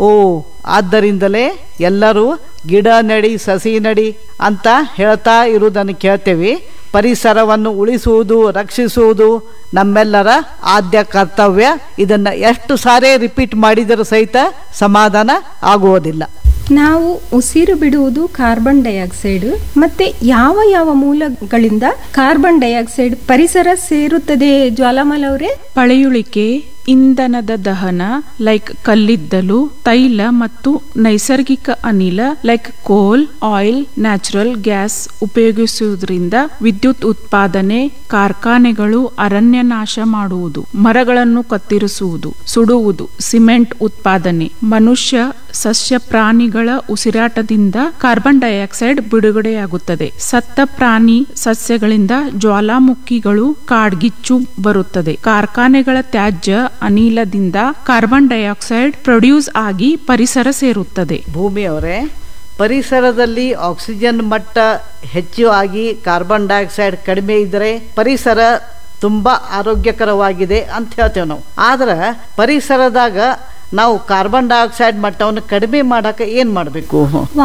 ಓ ಆದ್ದರಿಂದಲೇ ಎಲ್ಲರೂ ಗಿಡ ನಡಿ ಸಸಿ ನಡಿ ಅಂತ ಹೇಳ್ತಾ ಇರುವುದನ್ನು ಕೇಳ್ತೇವೆ ಪರಿಸರವನ್ನು ಉಳಿಸುವುದು ರಕ್ಷಿಸುವುದು ನಮ್ಮೆಲ್ಲರ ಆದ್ಯ ಕರ್ತವ್ಯ ಇದನ್ನು ಎಷ್ಟು ಸಾರೇ ರಿಪೀಟ್ ಮಾಡಿದರೂ ಸಹಿತ ಸಮಾಧಾನ ಆಗುವುದಿಲ್ಲ ನಾವು ಉಸಿರು ಬಿಡುವುದು ಕಾರ್ಬನ್ ಡೈಆಕ್ಸೈಡ್ ಮತ್ತೆ ಯಾವ ಯಾವ ಮೂಲಗಳಿಂದ ಕಾರ್ಬನ್ ಡೈಆಕ್ಸೈಡ್ ಪರಿಸರ ಸೇರುತ್ತದೆ ಜ್ವಾಲಾಮಲ ಅವರೇ ಪಳೆಯುಳಿಕೆ ಇಂಧನದ ದಹನ ಲೈಕ್ ಕಲ್ಲಿದ್ದಲು ತೈಲ ಮತ್ತು ನೈಸರ್ಗಿಕ ಅನಿಲ ಲೈಕ್ ಕೋಲ್ ಆಯಿಲ್ ನ್ಯಾಚುರಲ್ ಗ್ಯಾಸ್ ಉಪಯೋಗಿಸುವುದರಿಂದ ವಿದ್ಯುತ್ ಉತ್ಪಾದನೆ ಕಾರ್ಖಾನೆಗಳು ಅರಣ್ಯ ನಾಶ ಮಾಡುವುದು ಮರಗಳನ್ನು ಕತ್ತರಿಸುವುದು ಸುಡುವುದು ಸಿಮೆಂಟ್ ಉತ್ಪಾದನೆ ಮನುಷ್ಯ ಸಸ್ಯ ಪ್ರಾಣಿಗಳ ಉಸಿರಾಟದಿಂದ ಕಾರ್ಬನ್ ಡೈಆಕ್ಸೈಡ್ ಬಿಡುಗಡೆಯಾಗುತ್ತದೆ ಸತ್ತ ಪ್ರಾಣಿ ಸಸ್ಯಗಳಿಂದ ಜ್ವಾಲಾಮುಖಿಗಳು ಕಾಡ್ಗಿಚ್ಚು ಬರುತ್ತದೆ ಕಾರ್ಖಾನೆಗಳ ತ್ಯಾಜ್ಯ ಅನಿಲದಿಂದ ಕಾರ್ಬನ್ ಡೈಆಕ್ಸೈಡ್ ಪ್ರೊಡ್ಯೂಸ್ ಆಗಿ ಪರಿಸರ ಸೇರುತ್ತದೆ ಭೂಮಿಯವರೇ ಪರಿಸರದಲ್ಲಿ ಆಕ್ಸಿಜನ್ ಮಟ್ಟ ಹೆಚ್ಚು ಆಗಿ ಕಾರ್ಬನ್ ಡೈಆಕ್ಸೈಡ್ ಕಡಿಮೆ ಇದ್ದರೆ ಪರಿಸರ ತುಂಬ ಆರೋಗ್ಯಕರವಾಗಿದೆ ಅಂತ ಹೇಳ್ತೇವೆ ನಾವು ಆದ್ರೆ ಪರಿಸರದಾಗ ನಾವು ಕಾರ್ಬನ್ ಡೈಆಕ್ಸೈಡ್ ಮಟ್ಟವನ್ನು ಕಡಿಮೆ ಮಾಡೋಕೆ ಏನು ಮಾಡಬೇಕು